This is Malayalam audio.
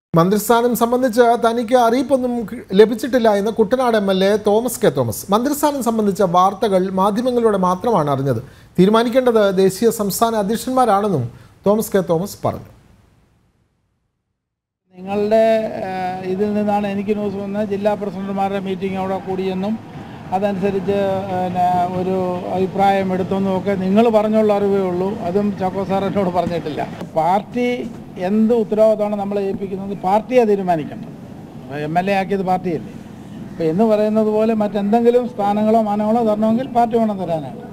മന്ത്രിസ്ഥാനം സംബന്ധിച്ച് തനിക്ക് അറിയിപ്പൊന്നും ക- ലഭിച്ചിട്ടില്ല എന്ന് Kuttanad M L A Thomas K Thomas മന്ത്രിസ്ഥാനം സംബന്ധിച്ച വാർത്തകൾ മാധ്യമങ്ങളിലൂടെ മാത്രമാണ് അറിഞ്ഞത് തീരുമാനിക്കേണ്ടത് ദേശീയ സംസ്ഥാന അധ്യക്ഷന്മാരാണെന്നും തോമസ് കെ തോമസ് പറഞ്ഞു നിങ്ങളുടെ ഏഹ്, ഇതിൽ നിന്നാണ് എനിക്ക് ന്യൂസ് വന്നത് ജില്ലാ പ്രസിഡന്റുമാരുടെ മീറ്റിംഗ് അവിടെ കൂടിയെന്നും അതനുസരിച്ച് പിന്നെ ഒരു അഭിപ്രായം എടുത്തെന്നും ഒക്കെ നിങ്ങൾ പറഞ്ഞുള്ള അറിവേ ഉള്ളൂ അതും ചാക്കോ സാർ എന്നോട് പറഞ്ഞിട്ടില്ല പാർട്ടി എന്ത് ഉത്തരവാദിത്തമാണ് നമ്മളെ ഏൽപ്പിക്കുന്നത് പാർട്ടിയെ തീരുമാനിക്കണം എം എൽ എ ആക്കിയത് പാർട്ടിയല്ലേ അപ്പോൾ എന്ന് പറയുന്നത് പോലെ മറ്റെന്തെങ്കിലും സ്ഥാനങ്ങളോ മാനങ്ങളോ തരണമെങ്കിൽ പാർട്ടി വേണം തരാനാണ്